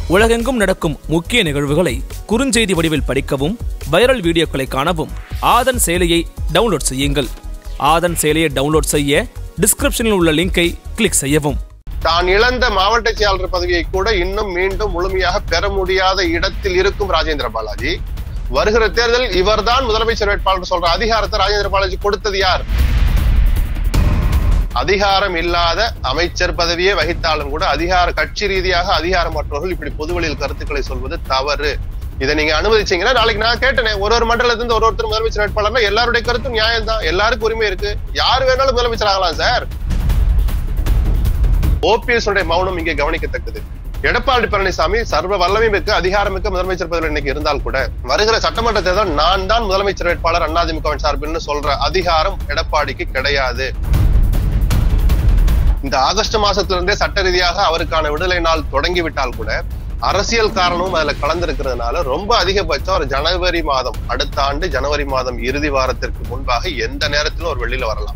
உலகெங்கும் நடக்கும் முக்கிய நிகழ்வுகளை குறுஞ்செய்தி வடிவில் படிக்கவும் வைரல் வீடியோக்களை காணவும் ஆதன் செயலியை டவுன்லோட் செய்யுங்கள் ஆதன் செயலியை டவுன்லோட் செய்ய டிஸ்கிரிப்ஷனில் உள்ள லிங்கை கிளிக் செய்யவும் தான் இழந்த மாவட்ட செயலாளர் பதவியை கூட இன்னும் மீண்டும் முழுமையாக பெற முடியாத இடத்தில் இருக்கும் ராஜேந்திர பாலாஜி வருகிற தேர்தல் இவர்தான் முதலமைச்சர் வேட்பாளர் சொல்ற அதிகாரத்தை ராஜேந்திர பாலாஜி கொடுத்தது யார் அதிகாரம் இல்லாத அமைச்சர் பதவியே வகித்தாலும் கூட அதிகார கட்சி ரீதியாக அதிகாரமற்றவர்கள் இப்படி பொதுவெளியில் கருத்துக்களை சொல்வது தவறு இதை நீங்க அனுமதிச்சீங்கன்னா நாளைக்கு நான் கேட்டேனே ஒரு ஒரு மண்டலத்துல இருந்து ஒரு ஒருத்தர் முதலமைச்சர் வேட்பாளர்னா எல்லாருடைய கருத்தும் நியாயம் தான் எல்லாருக்கும் உரிமை இருக்கு யார் வேணாலும் முதலமைச்சர் ஆகலாம் சார் ஓபிஎஸ் உடைய மௌனம் இங்கே கவனிக்கத்தக்கது எடப்பாடி பழனிசாமி சர்வ வல்லமை மிக்க அதிகாரமிக்க முதலமைச்சர் பதவியில் இன்னைக்கு இருந்தால் கூட வருகிற சட்டமன்ற தேர்தல் நான் தான் முதலமைச்சர் வேட்பாளர் அதிமுகவின் சார்பில்னு சொல்ற அதிகாரம் எடப்பாடிக்கு கிடையாது இந்த ஆகஸ்ட் மாசத்துல இருந்தே சட்ட ரீதியாக அவருக்கான விடுதலை நாள் தொடங்கி விட்டால் கூட அரசியல் காரணமும் அதுல கலந்திருக்கிறதுனால ரொம்ப அதிகபட்சம் ஒரு ஜனவரி மாதம் அடுத்த ஆண்டு ஜனவரி மாதம் இறுதி வாரத்திற்கு முன்பாக எந்த நேரத்திலும் ஒரு வெளியில வரலாம்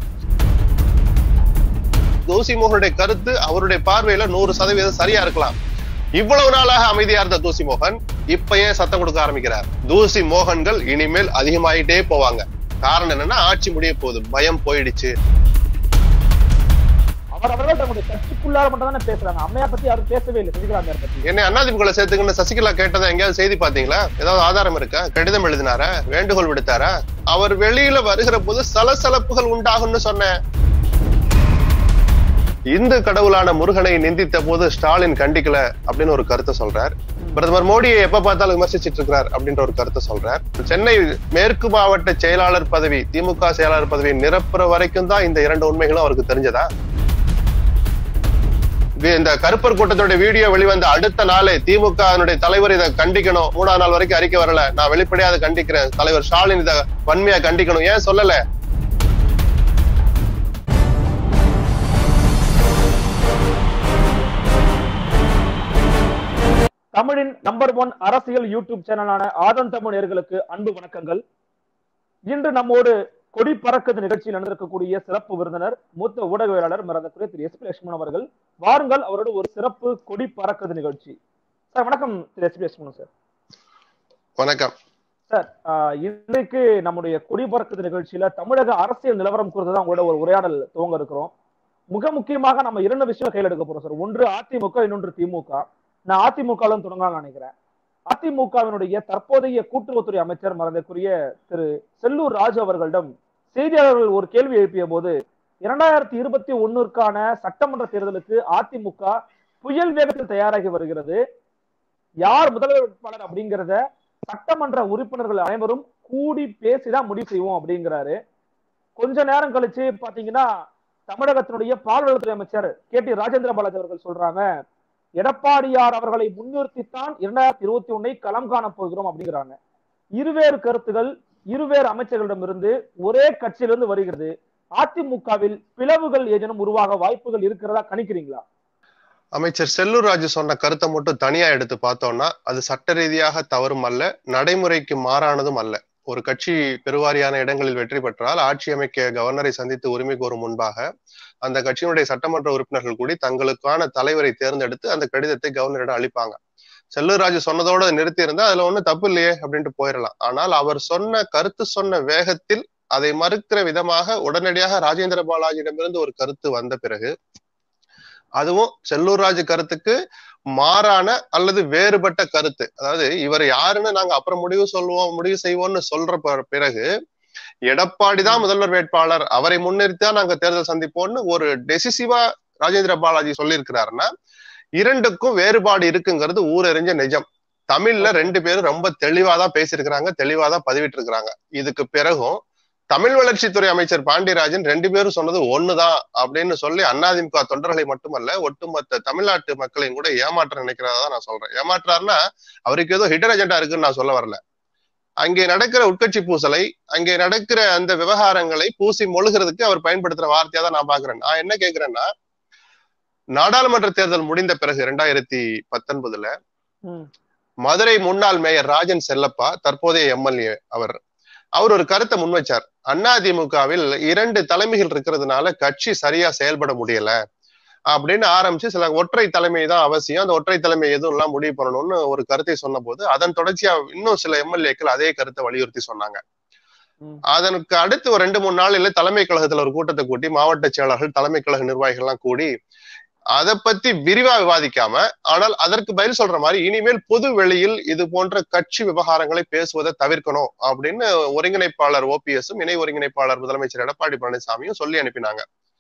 தோசி மோகனுடைய கருத்து அவருடைய பார்வையில நூறு சதவீதம் சரியா இருக்கலாம் இவ்வளவு நாளாக அமைதியா இருந்த தூசி மோகன் இப்ப ஏன் சத்தம் கொடுக்க ஆரம்பிக்கிறார் தூசி மோகன்கள் இனிமேல் அதிகமாயிட்டே போவாங்க காரணம் என்னன்னா ஆட்சி முடிய போகுது பயம் போயிடுச்சு அவர் அவர்கள் தங்களுடைய கட்சிக்குள்ளார மட்டும் தானே பேசுறாங்க அம்மையா பத்தி யாரும் பேசவே இல்லை சசிகலா அம்மையார் பத்தி என்னை அண்ணாதிமுக சேர்த்துக்குன்னு சசிகலா கேட்டதா எங்கேயாவது செய்தி பாத்தீங்களா ஏதாவது ஆதாரம் இருக்கா கடிதம் எழுதினாரா வேண்டுகோள் விடுத்தாரா அவர் வெளியில வருகிற போது சலசலப்புகள் உண்டாகும்னு சொன்னேன் இந்து கடவுளான முருகனை நிந்தித்த போது ஸ்டாலின் கண்டிக்கல அப்படின்னு ஒரு கருத்தை சொல்றார் பிரதமர் மோடியை எப்ப பார்த்தாலும் விமர்சிச்சிட்டு இருக்கிறார் அப்படின்ற ஒரு கருத்தை சொல்றார் சென்னை மேற்கு மாவட்ட செயலாளர் பதவி திமுக செயலாளர் பதவியை நிரப்புற வரைக்கும் தான் இந்த இரண்டு உண்மைகளும் அவருக்கு தெரிஞ்சதா வி- இந்த கருப்பர் கூட்டத்தோட வீடியோ வெளிவந்த அடுத்த நாளே திமுக னுடைய தலைவர் இதை கண்டிக்கணும் மூணாவது நாள் வரைக்கும் அறிக்கை வரல நான் வெளிப்படையா அதை கண்டிக்கிறேன் தலைவர் ஸ்டாலின் இதை வன்மையா கண்டிக்கணும் ஏன் சொல்லல தமிழின் நம்பர் ஒன் அரசியல் யூடியூப் சேனலான ஆதன் தமிழ் நேர்களுக்கு அன்பு வணக்கங்கள் இன்று நம்மோடு கொடி பறக்குது நிகழ்ச்சியில் நடந்திருக்கக்கூடிய சிறப்பு விருந்தினர் மூத்த ஊடகவியலாளர் மறந்தக்குரிய திரு எஸ் பி லட்சுமணன் அவர்கள் வாருங்கள் அவரோட ஒரு சிறப்பு கொடி பறக்குது நிகழ்ச்சி சார் வணக்கம் Thiru S P Lakshmanan sir வணக்கம் சார் ஆஹ் இன்றைக்கு நம்முடைய கொடி பறக்குது நிகழ்ச்சியில தமிழக அரசியல் நிலவரம் குறித்து தான் உங்களோட ஒரு உரையாடல் துவங்க இருக்கிறோம் மிக முக்கியமாக நம்ம இரண்டு விஷயம் கையில் எடுக்க போறோம் சார் ஒன்று அதிமுக இன்னொன்று திமுக நான் அதிமுகலும் தொடங்கலாம்னு நினைக்கிறேன் அதிமுகவினுடைய தற்போதைய கூட்டுறவுத்துறை அமைச்சர் மறந்தக்குரிய திரு செல்லூர் ராஜு அவர்களிடம் செய்தியாளர்கள் ஒரு கேள்வி எழுப்பிய போது இரண்டாயிரத்தி இருபத்தி ஒன்னுக்கான சட்டமன்ற தேர்தலுக்கு அதிமுக புயல் வேகத்தில் தயாராகி வருகிறது யார் முதல்வர் வேட்பாளர் அப்படிங்கிறத சட்டமன்ற உறுப்பினர்கள் அனைவரும் கூடி பேசிதான் முடிவு செய்வோம் அப்படிங்கிறாரு கொஞ்ச நேரம் கழிச்சு பாத்தீங்கன்னா தமிழகத்தினுடைய பால்வளத்துறை அமைச்சர் கே டி ராஜேந்திர பாலாஜி அவர்கள் சொல்றாங்க எடப்பாடியார் அவர்களை முன்னிறுத்தித்தான் இரண்டாயிரத்தி இருபத்தி ஒன்னை களம் காண போகிறோம் அப்படிங்கிறாங்க இருவேறு கருத்துகள் இருவேறு அமைச்சர்களிடமிருந்து ஒரே கட்சியிலிருந்து வருகிறது அதிமுகவில் பிளவுகள் ஏதேனும் உருவாக வாய்ப்புகள் இருக்கிறதா கணிக்கிறீங்களா அமைச்சர் செல்லூர் ராஜு சொன்ன கருத்தை மட்டும் தனியா எடுத்து பார்த்தோம்னா அது சட்ட ரீதியாக தவறும் அல்ல நடைமுறைக்கு மாறானதும் அல்ல ஒரு கட்சி பெருவாரியான இடங்களில் வெற்றி பெற்றால் ஆட்சி அமைக்க கவர்னரை சந்தித்து உரிமை கோரும் முன்பாக அந்த கட்சியினுடைய சட்டமன்ற உறுப்பினர்கள் கூடி தங்களுக்கான தலைவரை தேர்ந்தெடுத்து அந்த கடிதத்தை கவர்னரிடம் அளிப்பாங்க செல்லூர் ராஜு சொன்னதோட நிறுத்தி இருந்தா அதுல ஒண்ணும் தப்பு இல்லையே அப்படின்ட்டு போயிடலாம் ஆனால் அவர் சொன்ன கருத்து சொன்ன வேகத்தில் அதை மறுக்கிற விதமாக உடனடியாக ராஜேந்திர பாலாஜியிடமிருந்து ஒரு கருத்து வந்த பிறகு அதுவும் செல்லூர் ராஜு கருத்துக்கு மாறான அல்லது வேறுபட்ட கருத்து அதாவது இவர் யாருன்னு நாங்க அப்புறம் முடிவு சொல்லுவோம் முடிவு செய்வோம்னு சொல்ற ப- பிறகு எடப்பாடி தான் முதல்வர் வேட்பாளர் அவரை முன்னிறுத்தி தான் நாங்க தேர்தல் சந்திப்போம்னு ஒரு டெசிசிவா ராஜேந்திர பாலாஜி சொல்லியிருக்கிறாருன்னா இரண்டுக்கும் வேறுபாடு இருக்குங்கிறது ஊரறிஞ்ச நிஜம் தமிழ்ல ரெண்டு பேரும் ரொம்ப தெளிவா தான் பேசியிருக்கிறாங்க தெளிவா தான் பதிவிட்டு இருக்கிறாங்க இதுக்கு பிறகும் தமிழ் வளர்ச்சித்துறை அமைச்சர் பாண்டியராஜன் ரெண்டு பேரும் சொன்னது ஒண்ணுதான் அப்படின்னு சொல்லி அதிமுக தொண்டர்களை மட்டுமல்ல ஒட்டுமொத்த தமிழ்நாட்டு மக்களையும் கூட ஏமாற்ற நினைக்கிறதா நான் சொல்றேன் ஏமாற்றாருன்னா அவருக்கு ஏதோ ஹிடர் அஜெண்டா இருக்குன்னு நான் சொல்ல வரல அங்கே நடக்கிற உட்கட்சி பூசலை அங்கே நடக்கிற அந்த விவகாரங்களை பூசி மொழுகிறதுக்கு அவர் பயன்படுத்துற வார்த்தையா தான் நான் பாக்குறேன் நான் என்ன கேக்குறேன்னா நாடாளுமன்ற தேர்தல் முடிந்த பிறகு இரண்டாயிரத்தி பத்தொன்பதுல ம். மதுரை முன்னாள் மேயர் ராஜன் செல்லப்பா தற்போதைய எம்எல்ஏ அவர் அவர் ஒரு கருத்தை முன்வச்சார் அதிமுகவில் இரண்டு தலைமைகள் இருக்கிறதுனால கட்சி சரியா செயல்பட முடியல அப்படின்னு ஆரம்பிச்சு சில ஒற்றை தலைமை தான் அவசியம் அந்த ஒற்றை தலைமை எதுவும் எல்லாம் முடிவு பண்ணணும்னு ஒரு கருத்தை சொன்னபோது அதன் தொடர்ச்சியா இன்னும் சில எம்எல்ஏக்கள் அதே கருத்தை வலியுறுத்தி சொன்னாங்க ம். அதற்கு அடுத்து ஒரு ரெண்டு மூணு நாளில தலைமை கழகத்துல ஒரு கூட்டத்தை கூட்டி மாவட்ட செயலாளர்கள் தலைமை கழக நிர்வாகிகள் எல்லாம் கூடி அதை பத்தி விரிவா விவாதிக்காம ஆனால் அதற்கு பதில் சொல்ற மாதிரி இனிமேல் பொது வெளியில் இது போன்ற கட்சி விவகாரங்களை பேசுவதை தவிர்க்கணும் அப்படின்னு ஒருங்கிணைப்பாளர் ஓபிஎஸும் இணை ஒருங்கிணைப்பாளர் முதலமைச்சர் எடப்பாடி பழனிசாமியும் சொல்லி அனுப்பினாங்க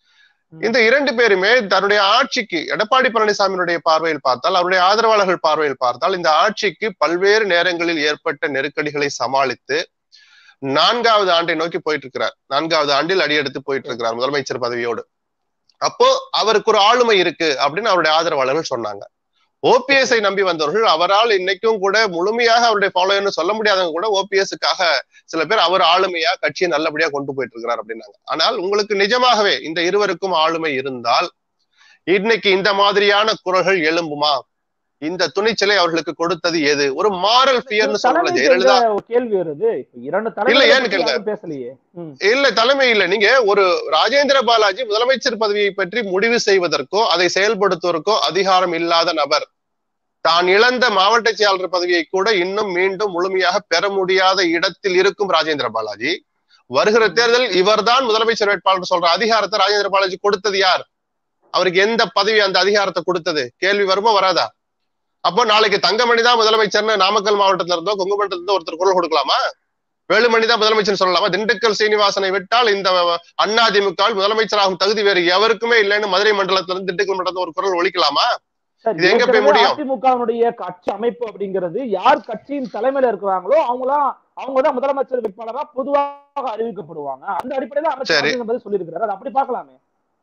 இந்த இரண்டு பேருமே தன்னுடைய ஆட்சிக்கு எடப்பாடி பழனிசாமியினுடைய பார்வையில் பார்த்தால் அவருடைய ஆதரவாளர்கள் பார்வையில் பார்த்தால் இந்த ஆட்சிக்கு பல்வேறு நேரங்களில் ஏற்பட்ட நெருக்கடிகளை சமாளித்து நான்காவது ஆண்டை நோக்கி போயிட்டு இருக்கிறார் நான்காவது ஆண்டில் அடியெடுத்து போயிட்டு இருக்கிறார் முதலமைச்சர் பதவியோடு அப்போ அவருக்கு ஒரு ஆளுமை இருக்கு அப்படின்னு அவருடைய ஆதரவாளர்கள் சொன்னாங்க ஓபிஎஸ்ஐ நம்பி வந்தவர்கள் அவரால் இன்னைக்கும் கூட முழுமையாக அவருடைய ஃபாலோயர்னு சொல்ல முடியாதவங்க கூட ஓபிஎஸ்க்காக சில பேர் அவர் ஆளுமையா கட்சியை நல்லபடியா கொண்டு போயிட்டு இருக்கிறார் அப்படின்னாங்க ஆனால் உங்களுக்கு நிஜமாகவே இந்த இருவருக்கும் ஆளுமை இருந்தால் இன்னைக்கு இந்த மாதிரியான குரல்கள் எழும்புமா இந்த துணிச்சலை அவர்களுக்கு கொடுத்தது எது ஒரு மாரல் ஃபியர்னு சொல்லல தலைமைக்கு ஜெயலலிதா எங்க ஒரு கேள்வி வருது இப்ப இரண்டு இல்ல, ஏன்னு தலைமை கேளுங்க. பேசலையே ம். இல்ல தலைமை இல்ல நீங்க ஒரு ராஜேந்திர பாலாஜி முதலமைச்சர் பதவியை பற்றி முடிவு செய்வதற்கோ அதை செயல்படுத்துவதற்கோ அதிகாரம் இல்லாத நபர் தான் இழந்த மாவட்ட செயலாளர் பதவியை கூட இன்னும் மீண்டும் முழுமையாக பெற முடியாத இடத்தில் இருக்கும் ராஜேந்திர பாலாஜி வருகிற தேர்தல் இவர்தான் முதலமைச்சர் வேட்பாளர் சொல்ற அதிகாரத்தை ராஜேந்திர பாலாஜி கொடுத்தது யார் அவருக்கு எந்த பதவி அந்த அதிகாரத்தை கொடுத்தது கேள்வி வருமா வராதா அப்போ நாளைக்கு தங்கமணி தான் முதலமைச்சர்னு நாமக்கல் மாவட்டத்துல இருந்தோ கொங்குமண்டலத்துல இருந்தோ ஒருத்தர் குரல் கொடுக்கலாமா வேலுமணி தான் முதலமைச்சர் சொல்லலாமா திண்டுக்கல் சீனிவாசனை விட்டால் இந்த அதிமுக முதலமைச்சராகும் தகுதி வேறு எவருக்குமே இல்லைன்னு மதுரை மண்டலத்துல இருந்து திண்டுக்கல் மண்டலத்துல ஒரு குரல் ஒழிக்கலாமா சரி, இது எங்க போய் ஏற்கனவே முடியும்? அதிமுகவினுடைய கட்சி அமைப்பு அப்படிங்கிறது யார் கட்சியின் தலைமையில இருக்கிறாங்களோ அவங்களாம் அவங்க தான் முதலமைச்சர் வேட்பாளரா பொதுவாக அறிவிக்கப்படுவாங்க அந்த அடிப்படையில அமைச்சர் சரி. அப்படிங்கிற சொல்லியிருக்கிறாரு அது அப்படி பார்க்கலாமே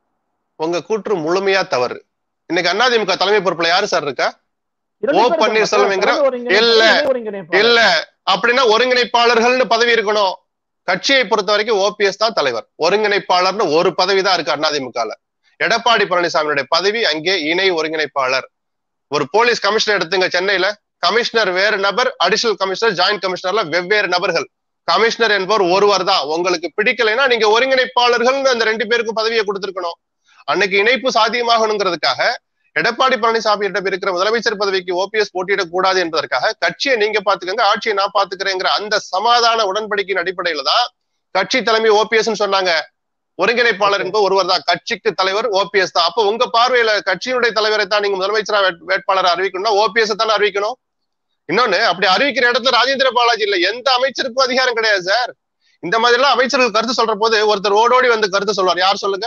உங்க கூற்று முழுமையா தவறு இன்னைக்கு அதிமுக தலைமை பொறுப்புல யாரு சார் இருக்கா இரண்டு ஓ பேர் இருக்காங்க. பன்னீர்செல்வம்ங்கிற- தலைமை ஒருங்கிணைப்பாளர், இல்ல. இணை ஒருங்கிணைப்பாளர். இல்ல அப்படின்னா ஒருங்கிணைப்பாளர்கள்னு பதவி இருக்கணும் கட்சியை பொறுத்த வரைக்கும் ஓபிஎஸ் தான் தலைவர் ஒருங்கிணைப்பாளர்னு ஒரு பதவி தான் இருக்கு அதிமுகல எடப்பாடி பழனிசாமியுடைய பதவி அங்கே இணை ஒருங்கிணைப்பாளர் ஒரு போலீஸ் கமிஷனர் எடுத்துங்க சென்னையில கமிஷனர் வேறு நபர் அடிஷனல் கமிஷனர் ஜாயிண்ட் கமிஷனர்ல வெவ்வேறு நபர்கள் கமிஷனர் என்பவர் ஒருவர் தான் உங்களுக்கு பிடிக்கலைன்னா நீங்க ஒருங்கிணைப்பாளர்கள் அந்த ரெண்டு பேருக்கும் பதவியை கொடுத்திருக்கணும் அன்னைக்கு இணைப்பு சாத்தியமாகணுங்கிறதுக்காக எடப்பாடி பழனிசாமியிடம் இருக்கிற முதலமைச்சர் பதவிக்கு ஓபிஎஸ் போட்டியிடக் கூடாது என்பதற்காக கட்சியை நீங்க பாத்துக்கங்க ஆட்சியை நான் பாத்துக்கிறேங்கிற அந்த சமாதான உடன்படிக்கையின் அடிப்படையில தான் கட்சி தலைமை ஓபிஎஸ் சொன்னாங்க ஒருங்கிணைப்பாளர் என்பது ஒருவர் தான் கட்சிக்கு தலைவர் ஓபிஎஸ் தான் அப்ப உங்க பார்வையில கட்சியினுடைய தலைவரை தான் நீங்க முதலமைச்சரா வேட்- வேட்பாளரை அறிவிக்கணும்னா ஓபிஎஸ் தானே அறிவிக்கணும் இன்னொன்னு அப்படி அறிவிக்கிற இடத்துல ராஜேந்திர பாலாஜி இல்ல எந்த அமைச்சருக்கும் அதிகாரம் கிடையாது சார் இந்த மாதிரி எல்லாம் அமைச்சர்கள் கருத்து சொல்ற போது ஒருத்தர் ஓடோடி வந்து கருத்து சொல்வார் யார் சொல்லுங்க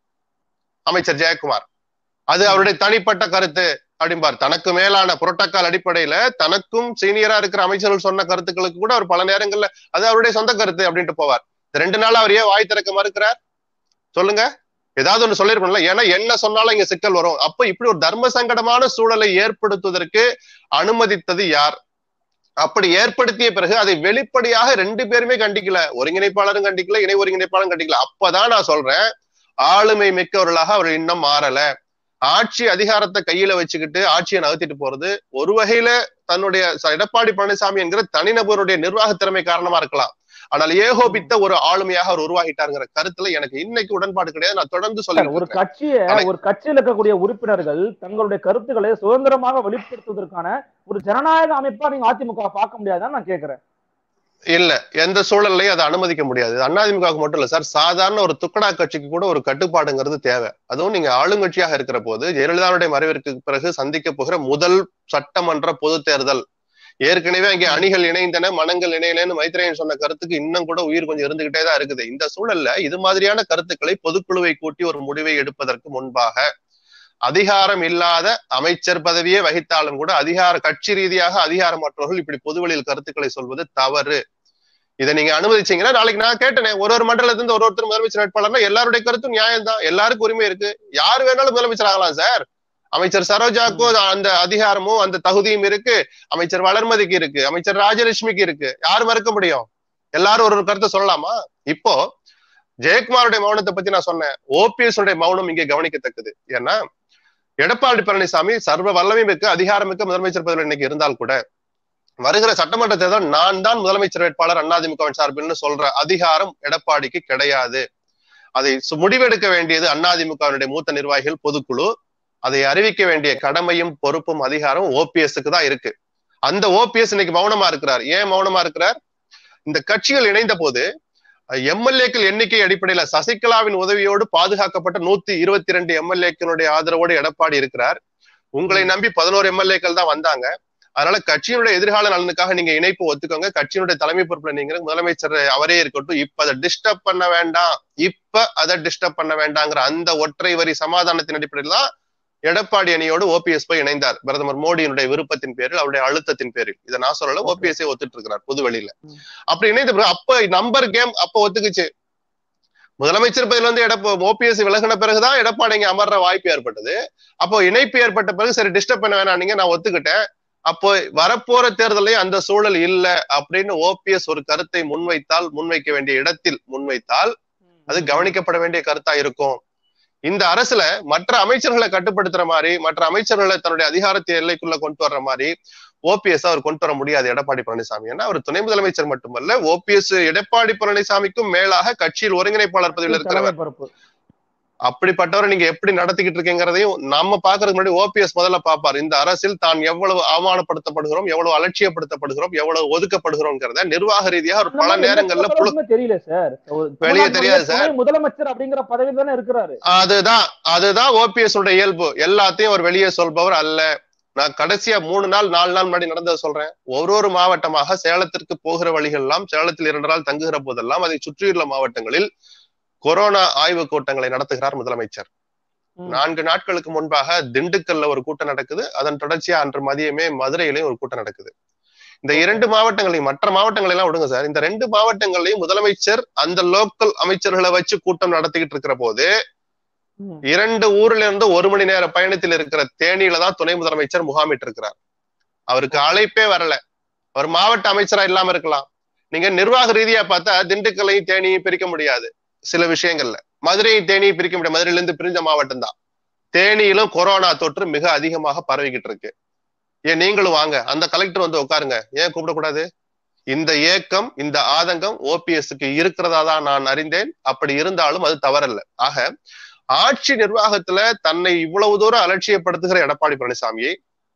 அமைச்சர் ஜெயக்குமார் அது அவருடைய தனிப்பட்ட கருத்து அப்படிம்பார் தனக்கு மேலான புரோட்டோக்கால் அடிப்படையில தனக்கும் சீனியரா இருக்கிற அமைச்சர்கள் சொன்ன கருத்துக்களுக்கு கூட அவர் பல நேரங்கள்ல அது அவருடைய சொந்த கருத்து அப்படின்ட்டு போவார் இந்த ரெண்டு நாள் அவர் ஏன் வாய் திறக்க மறுக்கிறார் சொல்லுங்க ஏதாவது ஒண்ணு சொல்லிருக்கணும்ல ஏன்னா என்ன சொன்னாலும் இங்க சிக்கல் வரும் அப்ப இப்படி ஒரு தர்ம சங்கடமான சூழலை ஏற்படுத்துவதற்கு அனுமதித்தது யார் அப்படி ஏற்படுத்திய பிறகு அதை வெளிப்படையாக ரெண்டு பேருமே கண்டிக்கல ஒருங்கிணைப்பாளரும் கண்டிக்கல இணை ஒருங்கிணைப்பாளரும் கண்டிக்கல அப்பதான் நான் சொல்றேன் ஆளுமை மிக்கவர்களாக அவர் இன்னும் மாறல ஆட்சி அதிகாரத்தை கையில வச்சுக்கிட்டு ஆட்சியை நகர்த்திட்டு போறது ஒரு வகையில தன்னுடைய ச- எடப்பாடி பழனிசாமி என்கிற தனிநபருடைய நிர்வாக திறமை காரணமா இருக்கலாம் ஆனால் ஏகோபித்த ஒரு ஆளுமையாக அவர் உருவாகிட்டாருங்கிற கருத்துல எனக்கு இன்னைக்கு உடன்பாடு கிடையாது நான் தொடர்ந்து சார், ஒரு சொல்லி கட்சியை ஆனா- ஒரு கட்சியில் இருக்கக்கூடிய உறுப்பினர்கள் தங்களுடைய கருத்துக்களை சுதந்திரமாக வெளிப்படுத்துவதற்கான ஒரு ஜனநாயக அமைப்பா நீங்க அதிமுக பார்க்க முடியாதான்னு நான் கேக்குறேன் இல்ல எந்த சூழல்லையும் அதை அனுமதிக்க முடியாது அதிமுகவுக்கு மட்டும் இல்ல சார் சாதாரண ஒரு துக்கடா கட்சிக்கு கூட ஒரு கட்டுப்பாடுங்கிறது தேவை அதுவும் நீங்க ஆளுங்கட்சியாக இருக்கிற போது ஜெயலலிதாவுடைய மறைவிற்கு பிறகு சந்திக்க போகிற முதல் சட்டமன்ற பொது தேர்தல் ஏற்கனவே அங்கே அணிகள் இணைந்தன மனங்கள் இணையலன்னு மைத்ரேயன் சொன்ன கருத்துக்கு இன்னும் கூட உயிர் கொஞ்சம் இருந்துகிட்டே தான் இருக்குது இந்த சூழல்ல இது மாதிரியான கருத்துக்களை பொதுக்குழுவை கூட்டி ஒரு முடிவை எடுப்பதற்கு முன்பாக அதிகாரம் இல்லாத அமைச்சர் பதவியே வகித்தாலும் கூட அதிகார கட்சி ரீதியாக அதிகாரமற்றவர்கள் இப்படி பொதுவெளியில் கருத்துக்களை சொல்வது தவறு இதை நீங்க அனுமதிச்சீங்கன்னா நாளைக்கு நான் கேட்டேனே ஒரு ஒரு மண்டலத்துல இருந்து ஒரு ஒருத்தர் முதலமைச்சர் வேட்பாளர்னா எல்லாருடைய கருத்தும் நியாயம் தான் எல்லாருக்கும் உரிமை இருக்கு யார் வேணாலும் முதலமைச்சர் ஆகலாம் சார் அமைச்சர் சரோஜாக்கும் அந்த அதிகாரமும் அந்த தகுதியும் இருக்கு அமைச்சர் வளர்மதிக்கு இருக்கு அமைச்சர் ராஜலட்சுமிக்கு இருக்கு யார் மறுக்க முடியும் எல்லாரும் ஒரு ஒரு கருத்தை சொல்லலாமா இப்போ ஜெயக்குமாருடைய மௌனத்தை பத்தி நான் சொன்னேன் ஓபிஎஸ் உடைய மௌனம் இங்கே கவனிக்கத்தக்கது ஏன்னா எடப்பாடி பழனிசாமி சர்வ வல்லமை மிக்க அதிகாரம் மிக்க முதலமைச்சர் பதவியில் இன்னைக்கு இருந்தால் கூட வருகிற சட்டமன்ற தேர்தல் நான் தான் முதலமைச்சர் வேட்பாளர் அதிமுகவின் சார்பில்னு சொல்ற அதிகாரம் எடப்பாடிக்கு கிடையாது அதை சு- முடிவெடுக்க வேண்டியது அதிமுகவினுடைய மூத்த நிர்வாகிகள் பொதுக்குழு அதை அறிவிக்க வேண்டிய கடமையும் பொறுப்பும் அதிகாரம் ஓபிஎஸ்க்கு தான் இருக்கு அந்த ஓபிஎஸ் இன்னைக்கு மௌனமா இருக்கிறார் ஏன் மௌனமா இருக்கிறார் இந்த கட்சிகள் இணைந்த போது எம்எல்ஏக்கள் எண்ணிக்கை அடிப்படையில சசிகலாவின் உதவியோடு பாதுகாக்கப்பட்ட நூத்தி இருபத்தி ரெண்டு எம்எல்ஏக்களுடைய ஆதரவோடு எடப்பாடி இருக்கிறார் உங்களை நம்பி பதினோரு எம்எல்ஏக்கள் தான் வந்தாங்க அதனால கட்சியினுடைய எதிர்கால நலனுக்காக நீங்க இணைப்பு ஒத்துக்கோங்க கட்சியினுடைய தலைமை பொறுப்புல நீங்க முதலமைச்சர் அவரே இருக்கட்டும் இப்ப அதை டிஸ்டர்ப் பண்ண வேண்டாம் இப்ப அதை டிஸ்டர்ப் பண்ண வேண்டாங்கிற அந்த ஒற்றை வரி சமாதானத்தின் அடிப்படையில் தான் எடப்பாடி அணியோடு ஓபிஎஸ் போய் இணைந்தார் பிரதமர் மோடியினுடைய விருப்பத்தின் பேரில் அவருடைய அழுத்தத்தின் பேரில் இதை நான் சொல்லல ஓபிஎஸ் ஒத்துட்டு இருக்கிறார் பொது வெளியில அப்படி இணைந்த பிறகு அப்ப நம்பர் கேம் அப்ப ஒத்துக்குச்சு முதலமைச்சர் பதவியில வந்து எடப்ப ஓபிஎஸ் விலகின பிறகுதான் எடப்பாடி இங்க அமர்ற வாய்ப்பு ஏற்பட்டது அப்போ இணைப்பு ஏற்பட்ட பிறகு சரி டிஸ்டர்ப் பண்ண வேணாம் நீங்க நான் ஒத்துக்கிட்டேன் அப்போ வரப்போற தேர்தலையும் அந்த சூழல் இல்ல அப்படின்னு ஓபிஎஸ் ஒரு கருத்தை முன்வைத்தால் முன்வைக்க வேண்டிய இடத்தில் முன்வைத்தால் அது கவனிக்கப்பட வேண்டிய கருத்தா இருக்கும் இந்த அரசுல மற்ற அமைச்சர்களை கட்டுப்படுத்துற மாதிரி மற்ற அமைச்சர்களை தன்னுடைய அதிகாரத்தை எல்லைக்குள்ள கொண்டு வர்ற மாதிரி ஓபிஎஸ் அவர் கொண்டு வர முடியாது எடப்பாடி பழனிசாமி ஏன்னா அவர் துணை முதலமைச்சர் மட்டுமல்ல ஓபிஎஸ் எடப்பாடி பழனிசாமிக்கும் மேலாக கட்சியில் ஒருங்கிணைப்பாளர் பதவியில் இருக்கிறவர் பொறுப்பு அப்படிப்பட்டவரை நீங்க எப்படி நடத்திக்கிட்டு இருக்கீங்கிறதையும் நம்ம பாக்குறதுக்கு முன்னாடி ஓபிஎஸ் முதல்ல பாப்பார் இந்த அரசில் தான் எவ்வளவு அவமானப்படுத்தப்படுகிறோம் எவ்வளவு அலட்சியப்படுத்தப்படுகிறோம் எவ்வளவு ஒதுக்கப்படுகிறோம்ங்கிறத நிர்வாக ரீதியாக ஒரு பல நேரங்கள்ல புழு தெரியல சார் வெளியே தெரியாது சார். முதலமைச்சர் அப்படிங்கிற பதவி தானே இருக்கிறாரு அதுதான் அதுதான் ஓபிஎஸ் உடைய இயல்பு எல்லாத்தையும் அவர் வெளியே சொல்பவர் அல்ல நான் கடைசியா மூணு நாள் நாலு நாள் முன்னாடி நடந்ததை சொல்றேன் ஒரு ஒரு மாவட்டமாக சேலத்திற்கு போகிற வழிகள் எல்லாம் சேலத்தில் இரண்டு நாள் தங்குகிற போதெல்லாம் அதை சுற்றியுள்ள மாவட்டங்களில் கொரோனா ஆய்வு கூட்டங்களை நடத்துகிறார் முதலமைச்சர் ம். நான்கு நாட்களுக்கு முன்பாக திண்டுக்கல்ல ஒரு கூட்டம் நடக்குது அதன் தொடர்ச்சியா அன்று மதியமே மதுரையிலையும் ஒரு கூட்டம் நடக்குது இந்த இரண்டு மாவட்டங்களையும் மற்ற மாவட்டங்களை எல்லாம் விடுங்க சார் இந்த ரெண்டு மாவட்டங்களையும் முதலமைச்சர் அந்த லோக்கல் அமைச்சர்களை வச்சு கூட்டம் நடத்திக்கிட்டு இருக்கிற போது ம். இரண்டு ஊர்ல இருந்து ஒரு மணி நேர பயணத்தில் இருக்கிற தேனியில தான் துணை முதலமைச்சர் முகாமிட்டு இருக்கிறார் அவருக்கு அழைப்பே வரல அவர் மாவட்ட அமைச்சரா இல்லாம இருக்கலாம் நீங்க நிர்வாக ரீதியா பார்த்தா திண்டுக்கல்லையும் தேனியும் பிரிக்க முடியாது சில விஷயங்கள்ல மதுரையும் தேனியும் பிரிக்க முடியாது மதுரையில இருந்து பிரிஞ்ச மாவட்டம் தான் தேனியிலும் கொரோனா தொற்று மிக அதிகமாக பரவிக்கிட்டு இருக்கு ஏன் நீங்களும் வாங்க அந்த கலெக்டர் வந்து உட்காருங்க ஏன் கூப்பிடக்கூடாது இந்த ஏக்கம் இந்த ஆதங்கம் ஓபிஎஸ்க்கு இருக்கிறதா தான் நான் அறிந்தேன் அப்படி இருந்தாலும் அது தவறல்ல ஆக ஆட்சி நிர்வாகத்துல தன்னை இவ்வளவு தூரம் அலட்சியப்படுத்துகிற எடப்பாடி பழனிசாமியை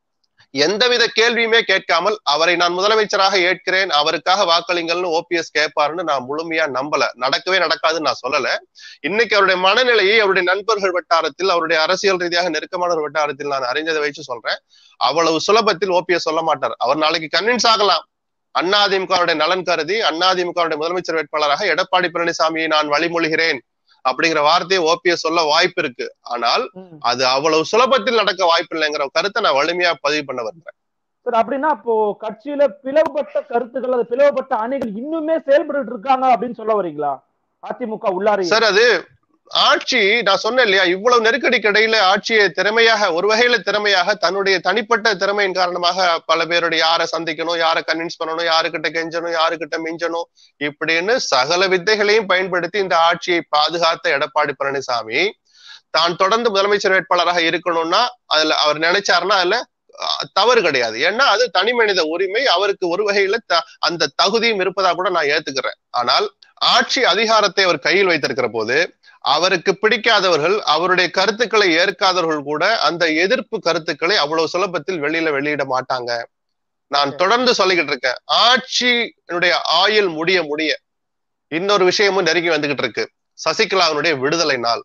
எந்தவித கேள்வியுமே கேட்காமல் அவரை நான் முதலமைச்சராக ஏற்கிறேன் அவருக்காக வாக்களிங்கள்னு ஓபிஎஸ் கேட்பாருன்னு நான் முழுமையா நம்பல நடக்கவே நடக்காதுன்னு நான் சொல்லல இன்னைக்கு அவருடைய மனநிலையை அவருடைய நண்பர்கள் வட்டாரத்தில் அவருடைய அரசியல் ரீதியாக நெருக்கமான ஒரு வட்டாரத்தில் நான் அறிஞ்சதை வச்சு சொல்றேன் அவ்வளவு சுலபத்தில் ஓபிஎஸ் சொல்ல மாட்டார் அவர் நாளைக்கு கன்வின்ஸ் ஆகலாம் அதிமுகவுடைய நலன் கருதி அதிமுகவுடைய முதலமைச்சர் வேட்பாளராக எடப்பாடி பழனிசாமியை நான் வழிமொழிகிறேன் அப்படிங்கிற வார்த்தையை ஓபிஎஸ் சொல்ல வாய்ப்பு இருக்கு ஆனால் ம். அது அவ்வளவு சுலபத்தில் நடக்க வாய்ப்பு இல்லைங்கிற கருத்தை நான் வலிமையா பதிவு பண்ண வருகிறேன் சார் அப்படின்னா இப்போ கட்சியில பிளவுபட்ட கருத்துக்கள் அது பிளவுபட்ட அணிகள் இன்னுமே செயல்பட்டு இருக்காங்க அப்படின்னு சொல்ல வரீங்களா அதிமுக உள்ளாரி சார் அது ஆட்சி நான் சொன்னேன் இல்லையா இவ்வளவு நெருக்கடிக்கு இடையில ஆட்சியை திறமையாக ஒரு வகையில திறமையாக தன்னுடைய தனிப்பட்ட திறமையின் காரணமாக பல பேருடைய யாரை சந்திக்கணும் யாரை கன்வின்ஸ் பண்ணணும் யாருக்கிட்ட கெஞ்சணும் யாருக்கிட்ட மிஞ்சணும் இப்படின்னு சகல வித்தைகளையும் பயன்படுத்தி இந்த ஆட்சியை பாதுகாத்த எடப்பாடி பழனிசாமி தான் தொடர்ந்து முதலமைச்சர் வேட்பாளராக இருக்கணும்னா அதுல அவர் நினைச்சாருன்னா அதுல அஹ், தவறு கிடையாது ஏன்னா அது தனி மனித உரிமை அவருக்கு ஒரு வகையில த- அந்த தகுதியும் இருப்பதா கூட நான் ஏத்துக்கிறேன் ஆனால் ஆட்சி அதிகாரத்தை அவர் கையில் வைத்திருக்கிற போது அவருக்கு பிடிக்காதவர்கள் அவருடைய கருத்துக்களை ஏற்காதவர்கள் கூட அந்த எதிர்ப்பு கருத்துக்களை அவ்வளவு சுலபத்தில் வெளியில வெளியிட மாட்டாங்க நான் தொடர்ந்து சொல்லிக்கிட்டு இருக்கேன் ஆட்சியினுடைய ஆயுள் முடிய முடிய இன்னொரு விஷயமும் நெருங்கி வந்துகிட்டு இருக்கு சசிகலாவினுடைய விடுதலை நாள்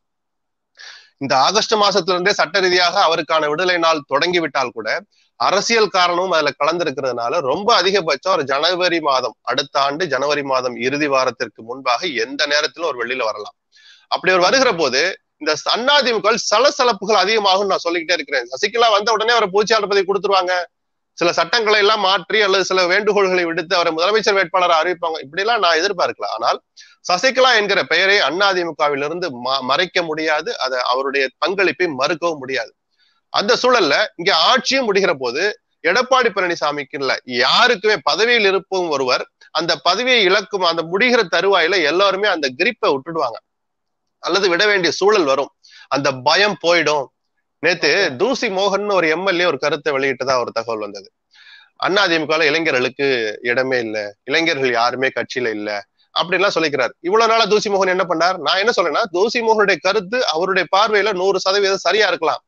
இந்த ஆகஸ்ட் மாசத்துல இருந்தே சட்ட ரீதியாக அவருக்கான விடுதலை நாள் தொடங்கி விட்டால் கூட அரசியல் காரணமும் அதுல கலந்திருக்கிறதுனால ரொம்ப அதிகபட்சம் ஒரு ஜனவரி மாதம் அடுத்த ஆண்டு ஜனவரி மாதம் இறுதி வாரத்திற்கு முன்பாக எந்த நேரத்திலும் ஒரு வெளியில வரலாம் அப்படி அவர் வருகிற போது இந்த அதிமுக சலசலப்புகள் அதிகமாகும் நான் சொல்லிக்கிட்டே இருக்கிறேன் சசிகலா வந்த உடனே அவரை பூச்சியாளர் பதவி கொடுத்துருவாங்க சில சட்டங்களை எல்லாம் மாற்றி அல்லது சில வேண்டுகோள்களை விடுத்து அவரை முதலமைச்சர் வேட்பாளரை அறிவிப்பாங்க இப்படி எல்லாம் நான் எதிர்பார்க்கல ஆனால் சசிகலா என்கிற பெயரை அதிமுகவிலிருந்து ம- மறைக்க முடியாது அதை அவருடைய பங்களிப்பை மறுக்கவும் முடியாது அந்த சூழல்ல இங்க ஆட்சியும் முடிகிற போது எடப்பாடி பழனிசாமிக்கு இல்ல யாருக்குமே பதவியில் இருப்பவும் ஒருவர் அந்த பதவியை இழக்கும் அந்த முடிகிற தருவாயில எல்லாருமே அந்த கிரிப்பை விட்டுடுவாங்க அல்லது விட வேண்டிய சூழல் வரும் அந்த பயம் போயிடும் நேத்து தூசி மோகன் ஒரு எம்எல்ஏ ஒரு கருத்தை வெளியிட்டதா ஒரு தகவல் வந்தது அதிமுக இளைஞர்களுக்கு இடமே இல்ல இளைஞர்கள் யாருமே கட்சியில இல்ல அப்படின்லாம் சொல்லிக்கிறார் இவ்வளவு நாளா தூசி மோகன் என்ன பண்ணார் நான் என்ன சொல்றேன்னா தூசி மோகனுடைய கருத்து அவருடைய பார்வையில நூறு சதவீதம் சரியா இருக்கலாம்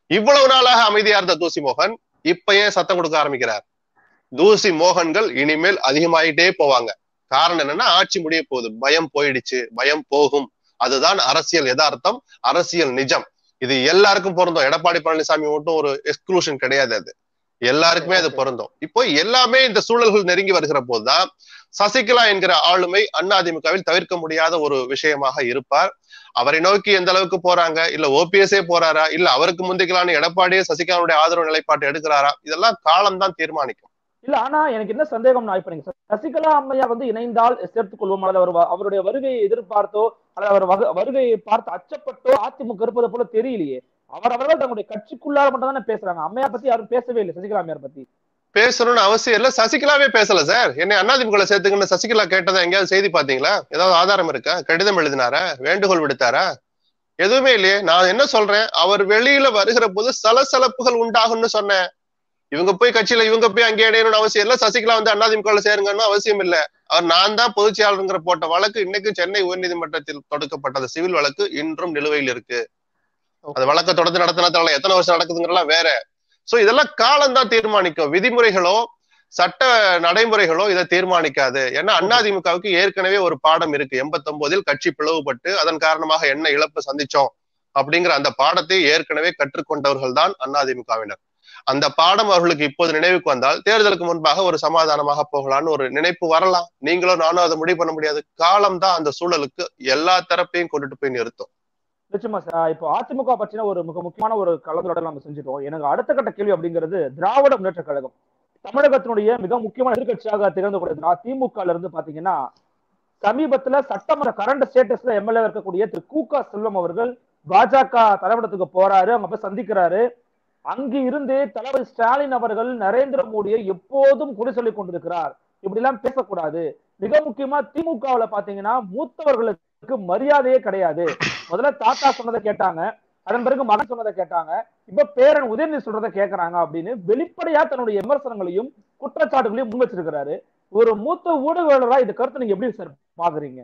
இவ்வளவு நாளாக அமைதியா இருந்த தூசி மோகன் இப்ப ஏன் சத்தம் கொடுக்க ஆரம்பிக்கிறார் தூசி மோகன்கள் இனிமேல் அதிகமாயிட்டே போவாங்க காரணம் என்னன்னா ஆட்சி முடிய போகுது பயம் போயிடுச்சு பயம் போகும் அதுதான் அரசியல் யதார்த்தம் அரசியல் நிஜம் இது எல்லாருக்கும் பொருந்தும் எடப்பாடி பழனிசாமி மட்டும் ஒரு எக்ஸ்க்ளூஷன் கிடையாது அது எல்லாருக்குமே அது பொருந்தும் இப்போ எல்லாமே இந்த சூழல்கள் நெருங்கி வருகிற போதுதான் சசிகலா என்கிற ஆளுமை அதிமுகவில் தவிர்க்க முடியாத ஒரு விஷயமாக இருப்பார் அவரை நோக்கி எந்த அளவுக்கு போறாங்க இல்ல ஓபிஎஸ்ஏ போறாரா இல்ல அவருக்கு முந்திக்கலான்னு எடப்பாடியே சசிகலாவுடைய ஆதரவு நிலைப்பாட்டை எடுக்கிறாரா இதெல்லாம் காலம்தான் தீர்மானிக்கும் இல்ல ஆனா எனக்கு என்ன சந்தேகம்னா இப்ப நீங்க சசிகலா அம்மையா வந்து இணைந்தால் சேர்த்துக் கொள்வோம் அல்லது அவர் வ- அவருடைய வருகையை எதிர்பார்த்தோ அல்லது அவர் வகு- வருகையை பார்த்து அச்சப்பட்டோ அதிமுக இருப்பது போல தெரியலையே அவர் அவர்கள் தங்களுடைய கட்சிக்குள்ளார மட்டும் தானே பேசுறாங்க அம்மையா பத்தி யாரும் பேசவே இல்லை சசிகலா அம்மையார் பத்தி பேசணும்னு அவசியம் இல்ல சசிகலாவே பேசல சார் என்னை அதிமுக சேர்த்துக்குன்னு சசிகலா கேட்டதா எங்கேயாவது செய்தி பாத்தீங்களா ஏதாவது ஆதாரம் இருக்கா கடிதம் எழுதினாரா வேண்டுகோள் விடுத்தாரா எதுவுமே இல்லையே நான் என்ன சொல்றேன் அவர் வெளியில வருகிற போது சலசலப்புகள் உண்டாகும்னு சொன்னேன் இவங்க போய் கட்சியில இவங்க போய் அங்கே இடையணும்னு அவசியம் இல்ல சசிகலா வந்து அதிமுக சேருங்கன்னு அவசியம் இல்ல அவர் நான் தான் பொதுச் செயலாளருங்கிற போட்ட வழக்கு இன்னைக்கு சென்னை உயர்நீதிமன்றத்தில் தொடுக்கப்பட்டது சிவில் வழக்கு இன்றும் நிலுவையில் இருக்கு அந்த வழக்கை தொடர்ந்து நடத்தினதால எத்தனை வருஷம் நடக்குதுங்கிறலாம் வேற சோ இதெல்லாம் காலம்தான் தீர்மானிக்கும் விதிமுறைகளோ சட்ட நடைமுறைகளோ இதை தீர்மானிக்காது ஏன்னா அதிமுகவுக்கு ஏற்கனவே ஒரு பாடம் இருக்கு எண்பத்தி கட்சி பிளவுபட்டு அதன் காரணமாக என்ன இழப்பு சந்திச்சோம் அப்படிங்கிற அந்த பாடத்தை ஏற்கனவே கற்றுக்கொண்டவர்கள் தான் அதிமுகவினர் அந்த பாடம் அவர்களுக்கு இப்போது நினைவுக்கு வந்தால் தேர்தலுக்கு முன்பாக ஒரு சமாதானமாக போகலான்னு ஒரு நினைப்பு வரலாம் நீங்களும் நானும் அதை முடிவு பண்ண முடியாது காலம் தான் அந்த சூழலுக்கு எல்லா தரப்பையும் கொண்டுட்டு போய் நிறுத்தும் நிச்சயமா சார் இப்போ அதிமுக பற்றின ஒரு மிக முக்கியமான ஒரு கலந்துரையாடல் நம்ம செஞ்சுட்டோம் எனக்கு அடுத்த கட்ட கேள்வி அப்படிங்கிறது திராவிட முன்னேற்ற கழகம் தமிழகத்தினுடைய மிக முக்கியமான எதிர்கட்சியாக திகழ்ந்தக்கூடிய திரா- திமுக ல இருந்து பாத்தீங்கன்னா சமீபத்துல சட்டமன்ற கரண்ட் ஸ்டேட்டஸ்ல எம்எல்ஏ இருக்கக்கூடிய திரு கூகா செல்வம் அவர்கள் பாஜக தலைவடத்துக்கு போறாரு அங்க போய் சந்திக்கிறாரு அங்கு இருந்து தலைவர் ஸ்டாலின் அவர்கள் நரேந்திர மோடியை எப்போதும் குறை சொல்லிக் கொண்டிருக்கிறார் இப்படி எல்லாம் பேசக்கூடாது மிக முக்கியமா திமுகவுல பாத்தீங்கன்னா மூத்தவர்களுக்கு மரியாதையே கிடையாது முதல்ல தாத்தா சொன்னதை கேட்டாங்க அதன் பிறகு மகன் சொன்னதை கேட்டாங்க இப்ப பேரன் உதயநிதி சொல்றதை கேட்கறாங்க அப்படின்னு வெளிப்படையா தன்னுடைய விமர்சனங்களையும் குற்றச்சாட்டுகளையும் முன் வச்சிருக்கிறாரு ஒரு மூத்த ஊடகவியலரா இந்த கருத்தை நீங்க எப்படி சார் பாக்குறீங்க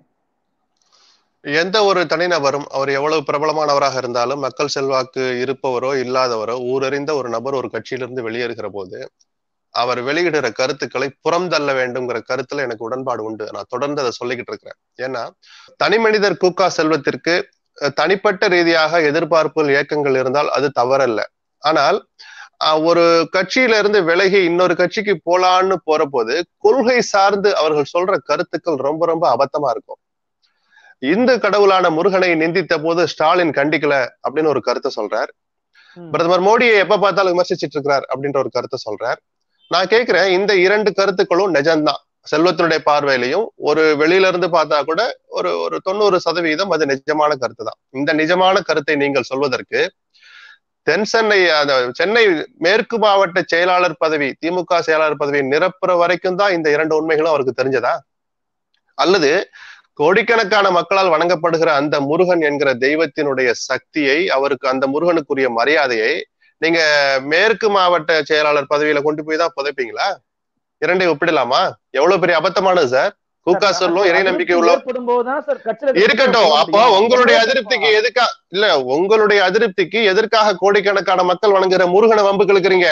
எந்த ஒரு தனிநபரும் அவர் எவ்வளவு பிரபலமானவராக இருந்தாலும் மக்கள் செல்வாக்கு இருப்பவரோ இல்லாதவரோ ஊரறிந்த ஒரு நபர் ஒரு கட்சியிலிருந்து வெளியேறுகிற போது அவர் வெளியிடுற கருத்துக்களை புறந்தள்ள வேண்டும்ங்கிற கருத்துல எனக்கு உடன்பாடு உண்டு நான் தொடர்ந்து அதை சொல்லிக்கிட்டு இருக்கிறேன் ஏன்னா தனி மனிதர் கூக்கா செல்வத்திற்கு அஹ், தனிப்பட்ட ரீதியாக எதிர்பார்ப்புகள் இயக்கங்கள் இருந்தால் அது தவறல்ல ஆனால் அஹ், ஒரு கட்சியில இருந்து விலகி இன்னொரு கட்சிக்கு போலான்னு போற போது கொள்கை சார்ந்து அவர்கள் சொல்ற கருத்துக்கள் ரொம்ப ரொம்ப அபத்தமா இருக்கும் இந்து கடவுளான முருகனை நிந்தித்த போது ஸ்டாலின் கண்டிக்கல அப்படின்னு ஒரு கருத்தை சொல்றார் ம். பிரதமர் மோடியை எப்ப பார்த்தாலும் விமர்சிச்சிட்டு இருக்கிறார் அப்படின்ற ஒரு கருத்தை சொல்றார் நான் கேட்கிறேன் இந்த இரண்டு கருத்துக்களும் நிஜம்தான் செல்வத்தினுடைய பார்வையிலையும் ஒரு வெளியில இருந்து பார்த்தா கூட ஒரு ஒரு தொண்ணூறு சதவீதம் அது நிஜமான கருத்து தான் இந்த நிஜமான கருத்தை நீங்கள் சொல்வதற்கு தென் சென்னை அந்த சென்னை மேற்கு மாவட்ட செயலாளர் பதவி திமுக செயலாளர் பதவியை நிரப்புற வரைக்கும் தான் இந்த இரண்டு உண்மைகளும் அவருக்கு தெரிஞ்சதா அல்லது கோடிக்கணக்கான மக்களால் வணங்கப்படுகிற அந்த முருகன் என்கிற தெய்வத்தினுடைய சக்தியை அவருக்கு அந்த முருகனுக்குரிய மரியாதையை நீங்க மேற்கு மாவட்ட செயலாளர் பதவியில கொண்டு போய் தான் புதைப்பீங்களா இரண்டை ஒப்பிடலாமா எவ்வளவு பெரிய அபத்தமானது சார் கூக்கா சொல்லும் இறை நம்பிக்கை உள்ள ஏற்படும் போதுதான் சார் கட்சியில இருக்கட்டும் அப்போ உங்களுடைய அதிருப்திக்கு எதுக்கா இல்ல உங்களுடைய அதிருப்திக்கு எதற்காக கோடிக்கணக்கான மக்கள் வணங்குற முருகனை வம்புக்கு இழுக்கிறீங்க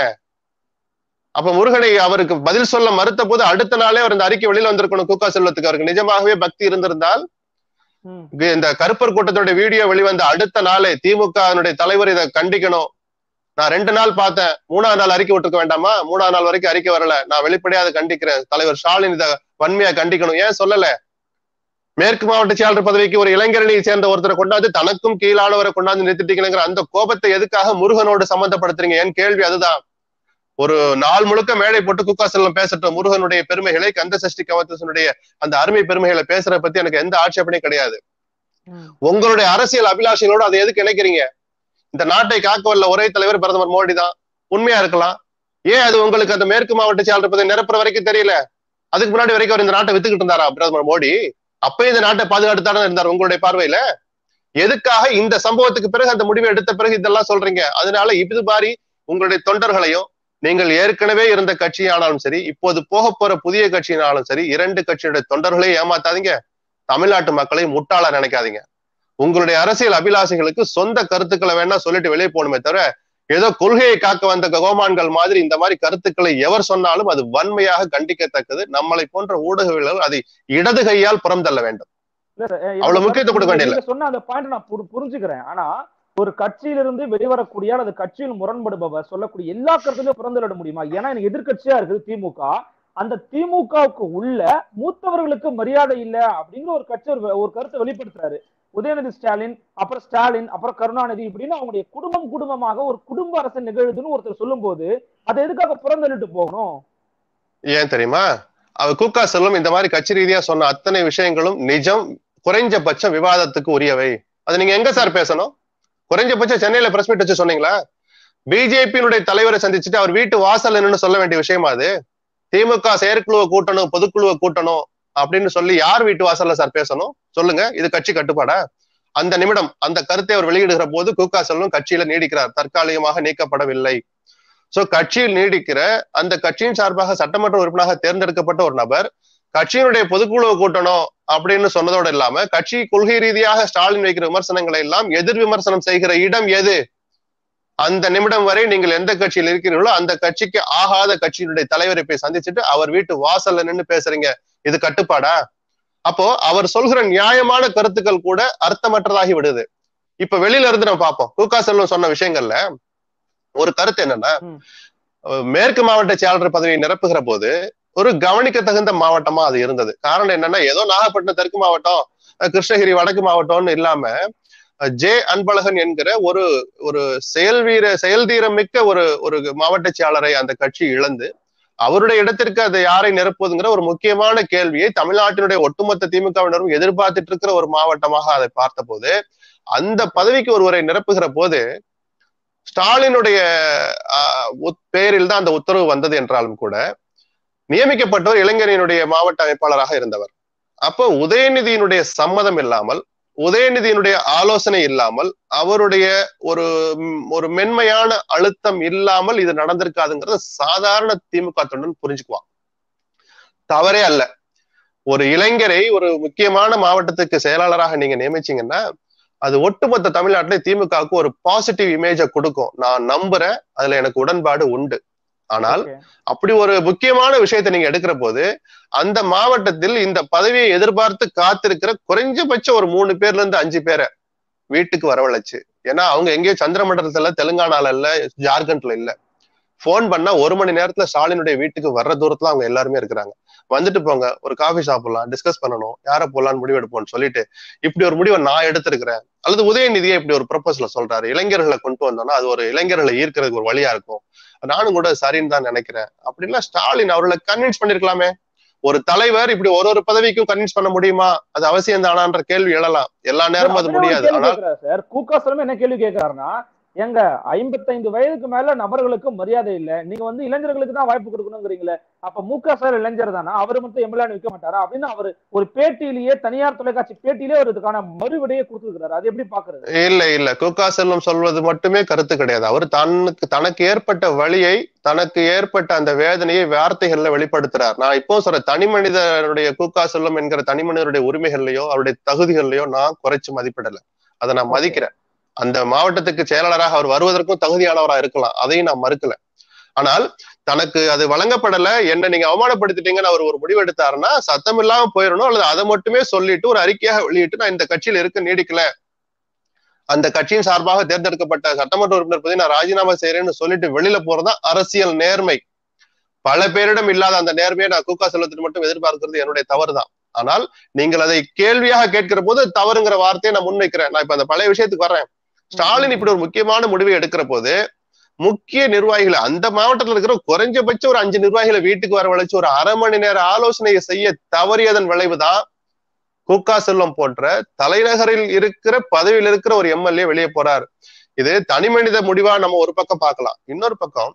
அப்ப முருகனை அவருக்கு பதில் சொல்ல மறுத்த போது அடுத்த நாளே அவர் இந்த அறிக்கை வெளியில வந்திருக்கணும் கூக்கா செல்வத்துக்கு அவருக்கு நிஜமாகவே பக்தி இருந்திருந்தால் ம். இந்த கருப்பர் கூட்டத்தோட வீடியோ வெளிவந்த அடுத்த நாளே திமுக தலைவர் இதை கண்டிக்கணும் நான் ரெண்டு நாள் பார்த்தேன் மூணாவது நாள் அறிக்கை விட்டுருக்க வேண்டாமா மூணாவது நாள் வரைக்கும் அறிக்கை வரல நான் வெளிப்படையா அதை கண்டிக்கிறேன் தலைவர் ஸ்டாலின் இதை வன்மையா கண்டிக்கணும் ஏன் சொல்லல மேற்கு மாவட்ட செயலாளர் பதவிக்கு ஒரு இளைஞரணியை சேர்ந்த ஒருத்தரை கொண்டாந்து தனக்கும் கீழானவரை கொண்டாந்து நிறுத்திட்டீங்கிற அந்த கோபத்தை எதுக்காக முருகனோடு சம்பந்தப்படுத்துறீங்க என் கேள்வி அதுதான் ஒரு நாள் முழுக்க மேடை போட்டு குக்கா செல்லம் பேசட்டும் முருகனுடைய பெருமைகளை கந்த சஷ்டி கவத்தனுடைய அந்த அருமை பெருமைகளை பேசுறத பத்தி எனக்கு எந்த ஆட்சேபனையும் கிடையாது ம். உங்களுடைய அரசியல் அபிலாஷைகளோடு அதை எதுக்கு இணைக்கிறீங்க இந்த நாட்டை காக்க வல்ல ஒரே தலைவர் பிரதமர் மோடி தான் உண்மையா இருக்கலாம் ஏன் அது உங்களுக்கு அந்த மேற்கு மாவட்ட செயலாளர் பதவி நிரப்புற வரைக்கும் தெரியல அதுக்கு முன்னாடி வரைக்கும் அவர் இந்த நாட்டை வித்துக்கிட்டு இருந்தாரா பிரதமர் மோடி அப்பயும் இந்த நாட்டை பாதுகாத்து தானே இருந்தார் உங்களுடைய பார்வையில எதுக்காக இந்த சம்பவத்துக்கு பிறகு அந்த முடிவை எடுத்த பிறகு இதெல்லாம் சொல்றீங்க அதனால இது மாதிரி உங்களுடைய தொண்டர்களையும் நீங்கள் ஏற்கனவே இருந்த கட்சியானாலும் சரி இப்போது போக போற புதிய கட்சியினாலும் சரி இரண்டு கட்சியுடைய தொண்டர்களையும் ஏமாத்தாதீங்க தமிழ்நாட்டு மக்களை முட்டாளா நினைக்காதீங்க உங்களுடைய அரசியல் அபிலாஷைகளுக்கு சொந்த கருத்துக்களை வேணா சொல்லிட்டு வெளியே போகணுமே தவிர ஏதோ கொள்கையை காக்க வந்த கோமான்கள் மாதிரி இந்த மாதிரி கருத்துக்களை எவர் சொன்னாலும் அது வன்மையாக கண்டிக்கத்தக்கது நம்மளை போன்ற ஊடகவியலாளர்கள் அதை இடது கையால் புறம் தள்ள வேண்டும் இல்ல சார், அஹ் அவ்வளவு என்னோட முக்கியத்துவம் கொடுக்க கருத்து வேண்டியதில்ல. நீங்க சொன்ன அந்த பாயிண்ட் நான் புரி- புரிஞ்சுக்கிறேன் ஆனா ஒரு கட்சியிலிருந்து வெளிவரக்கூடிய அல்லது கட்சியில் முரண்படுபவர் சொல்லக்கூடிய எல்லா கருத்துலயும் புறந்தளிட முடியுமா ஏன்னா எனக்கு எதிர்க்கட்சியா இருக்குது திமுக அந்த திமுகவுக்கு உள்ள மூத்தவர்களுக்கு மரியாதை இல்ல அப்படிங்கிற ஒரு கட்சி ஒரு ஒரு கருத்தை வெளிப்படுத்துறாரு உதயநிதி ஸ்டாலின் அப்புறம் ஸ்டாலின் அப்புறம் கருணாநிதி இப்படின்னு அவங்களுடைய குடும்பம் குடும்பமாக ஒரு குடும்ப அரசு நிகழ்வுன்னு ஒருத்தர் சொல்லும்போது அதை எதுக்காக புறந்தள்ளிட்டு போகணும் ஏன் தெரியுமா அவர் கூக்கா செல்வம் இந்த மாதிரி கட்சி ரீதியா சொன்ன அத்தனை விஷயங்களும் நிஜம் குறைஞ்சபட்சம் விவாதத்துக்கு உரியவை அது நீங்க எங்க சார் பேசணும் குறைஞ்சபட்சம் சென்னையில பிரஸ் மீட் வச்சு சொன்னீங்களா பிஜேபியினுடைய தலைவரை சந்திச்சுட்டு அவர் வீட்டு வாசல் என்னன்னு சொல்ல வேண்டிய விஷயமா அது திமுக செயற்குழுவை கூட்டணும் பொதுக்குழுவை கூட்டணும் அப்படின்னு சொல்லி யார் வீட்டு வாசல்ல சார் பேசணும் சொல்லுங்க இது கட்சி கட்டுப்பாடா அந்த நிமிடம் அந்த கருத்தை அவர் வெளியிடுகிற போது கூக்கா செல்வம் கட்சியில நீடிக்கிறார் தற்காலிகமாக நீக்கப்படவில்லை சோ கட்சியில் நீடிக்கிற அந்த கட்சியின் சார்பாக சட்டமன்ற உறுப்பினராக தேர்ந்தெடுக்கப்பட்ட ஒரு நபர் கட்சியினுடைய பொதுக்குழுவை கூட்டணும் அப்படின்னு சொன்னதோடு இல்லாம கட்சி கொள்கை ரீதியாக ஸ்டாலின் வைக்கிற விமர்சனங்களை எல்லாம் எதிர் விமர்சனம் செய்கிற இடம் எது அந்த நிமிடம் வரை நீங்கள் எந்த கட்சியில் இருக்கிறீர்களோ அந்த கட்சிக்கு ஆகாத கட்சியினுடைய தலைவரை போய் சந்திச்சுட்டு அவர் வீட்டு வாசல்ல நின்னு பேசுறீங்க இது கட்டுப்பாடா அப்போ அவர் சொல்கிற நியாயமான கருத்துக்கள் கூட அர்த்தமற்றதாகி விடுது இப்ப வெளியில இருந்து நம்ம பார்ப்போம் கூக்கா செல்வம் சொன்ன விஷயங்கள்ல ஒரு கருத்து என்னன்னா ம். அஹ் மேற்கு மாவட்ட செயலாளர் பதவியை நிரப்புகிற போது ஒரு கவனிக்க தகுந்த மாவட்டமா அது இருந்தது காரணம் என்னன்னா ஏதோ நாகப்பட்டினம் தெற்கு மாவட்டம் அஹ் கிருஷ்ணகிரி வடக்கு மாவட்டம்னு இல்லாம அஹ் ஜே அன்பழகன் என்கிற ஒரு ஒரு செயல் வீர செயல்தீரம் மிக்க ஒரு ஒரு மாவட்ட செயலாளரை அந்த கட்சி இழந்து அவருடைய இடத்திற்கு அதை யாரை நிரப்புவதுங்கிற ஒரு முக்கியமான கேள்வியை தமிழ்நாட்டினுடைய ஒட்டுமொத்த திமுகவினரும் எதிர்பார்த்துட்டு இருக்கிற ஒரு மாவட்டமாக அதை பார்த்தபோது அந்த பதவிக்கு ஒருவரை நிரப்புகிற போது ஸ்டாலினுடைய ஆஹ், உத்- பேரில் தான் அந்த உத்தரவு வந்தது என்றாலும் கூட நியமிக்கப்பட்டவர் இளைஞரினுடைய மாவட்ட அமைப்பாளராக இருந்தவர் அப்போ உதயநிதியினுடைய சம்மதம் இல்லாமல் உதயநிதியினுடைய ஆலோசனை இல்லாமல் அவருடைய ஒரு ம், ஒரு மென்மையான அழுத்தம் இல்லாமல் இது நடந்திருக்காதுங்கிறத சாதாரண திமுக தொண்டன் புரிஞ்சுக்குவான் தவறே அல்ல ஒரு இளைஞரை ஒரு முக்கியமான மாவட்டத்துக்கு செயலாளராக நீங்க நியமிச்சீங்கன்னா அது ஒட்டுமொத்த தமிழ்நாட்டிலே திமுகவுக்கு ஒரு பாசிட்டிவ் இமேஜை கொடுக்கும் நான் நம்புறேன் அதுல எனக்கு உடன்பாடு உண்டு ஆனால் Okay. அப்படி ஒரு முக்கியமான விஷயத்தை நீங்க எடுக்கிற போது அந்த மாவட்டத்தில் இந்த பதவியை எதிர்பார்த்து காத்திருக்கிற குறைஞ்சபட்சம் ஒரு மூணு பேர்ல இருந்து அஞ்சு பேரை வீட்டுக்கு வரவழைச்சு ஏன்னா அவங்க எங்கேயோ சந்திரமண்டலத்துல தெலுங்கானால இல்ல ஜார்க்கண்ட்ல இல்ல ஃபோன் பண்ணா ஒரு மணி நேரத்துல ஸ்டாலினுடைய வீட்டுக்கு வர்ற தூரத்துல அவங்க எல்லாருமே இருக்கிறாங்க வந்துட்டு போங்க ஒரு காஃபி சாப்பிடலாம் டிஸ்கஸ் பண்ணணும் யார போலான்னு முடிவு எடுப்போம்னு சொல்லிட்டு இப்படி ஒரு முடிவை நான் எடுத்திருக்கிறேன் அல்லது உதயநிதியை இப்படி ஒரு ப்ரொபோசல சொல்றாரு இளைஞர்களை கொண்டு வந்தோம்னா அது ஒரு இளைஞர்களை ஈர்க்கிறதுக்கு ஒரு வழியா இருக்கும் நானும் கூட சரின்னு தான் நினைக்கிறேன் அப்படின்னா ஸ்டாலின் அவர்களை கன்வின்ஸ் பண்ணிருக்கலாமே ஒரு தலைவர் இப்படி ஒரு ஒரு பதவிக்கும் கன்வின்ஸ் பண்ண முடியுமா அது அவசியம் தானான்ற கேள்வி எழலாம் எல்லா நேரமும் அது அவரே ஒரு முடியாது கேள்வி ஆனால் கேட்கிறாரு சார் கூக்கா செல்வம் என்ன கேள்வி கேட்கிறாருன்னா எங்க ஐம்பத்தைந்து வயதுக்கு மேல நபர்களுக்கு மரியாதை இல்ல நீங்க வந்து இளைஞர்களுக்கு தான் வாய்ப்பு கொடுக்கணுங்கிறீங்களே அப்ப மு க ஸ்டாலின் இளைஞர் தானா அவர் மட்டும் எம்எல்ஏ நிற்க மாட்டாரா அப்படின்னு அவர் ஒரு பேட்டியிலேயே தனியார் தொலைக்காட்சி பேட்டியிலே ஒரு இதுக்கான மறுவிடையை கொடுத்துருக்காரு அது எப்படி பாக்குறது இல்ல இல்ல குக்கா செல்வம் சொல்வது மட்டுமே கருத்து கிடையாது அவர் தனக்கு தனக்கு ஏற்பட்ட வழியை தனக்கு ஏற்பட்ட அந்த வேதனையை வார்த்தைகள்ல வெளிப்படுத்துறார் நான் இப்போ சொல்ற தனி மனிதனுடைய கூக்கா செல்வம் என்கிற தனி மனிதனுடைய உரிமைகள்லயோ அவருடைய தகுதிகள்லயோ நான் குறைச்சு மதிப்பிடல அதை நான் மதிக்கிறேன் அந்த மாவட்டத்துக்கு செயலாளராக அவர் வருவதற்கும் தகுதியானவரா இருக்கலாம் அதையும் நான் மறுக்கல ஆனால் தனக்கு அது வழங்கப்படல என்ன நீங்க அவமானப்படுத்திட்டீங்கன்னு அவர் ஒரு முடிவு எடுத்தாருன்னா சத்தம் இல்லாம போயிடணும் அல்லது அதை மட்டுமே சொல்லிட்டு ஒரு அறிக்கையாக வெளியிட்டு நான் இந்த கட்சியில இருக்க நீடிக்கல அந்த கட்சியின் சார்பாக தேர்ந்தெடுக்கப்பட்ட சட்டமன்ற உறுப்பினர் பதவி நான் ராஜினாமா செய்யறேன்னு சொல்லிட்டு வெளியில போறதா அரசியல் நேர்மை பல பேரிடம் இல்லாத அந்த நேர்மையை நான் கூக்கா செல்வத்திற்கு மட்டும் எதிர்பார்க்கிறது என்னுடைய தவறுதான் ஆனால் நீங்கள் அதை கேள்வியாக கேட்கிற போது தவறுங்கிற வார்த்தையை நான் முன்வைக்கிறேன் நான் இப்ப அந்த பழைய விஷயத்துக்கு வர்றேன் ஸ்டாலின் இப்படி ஒரு முக்கியமான முடிவை எடுக்கிற போது முக்கிய நிர்வாகிகளை அந்த மாவட்டத்தில் இருக்கிற குறைஞ்சபட்சம் ஒரு அஞ்சு நிர்வாகிகளை வீட்டுக்கு வரவழைச்சு ஒரு அரை மணி நேர ஆலோசனையை செய்ய தவறியதன் விளைவுதான் கூக்கா செல்வம் போன்ற தலைநகரில் இருக்கிற பதவியில் இருக்கிற ஒரு எம்எல்ஏ வெளியே போறார் இது தனி மனித முடிவா நம்ம ஒரு பக்கம் பார்க்கலாம் இன்னொரு பக்கம்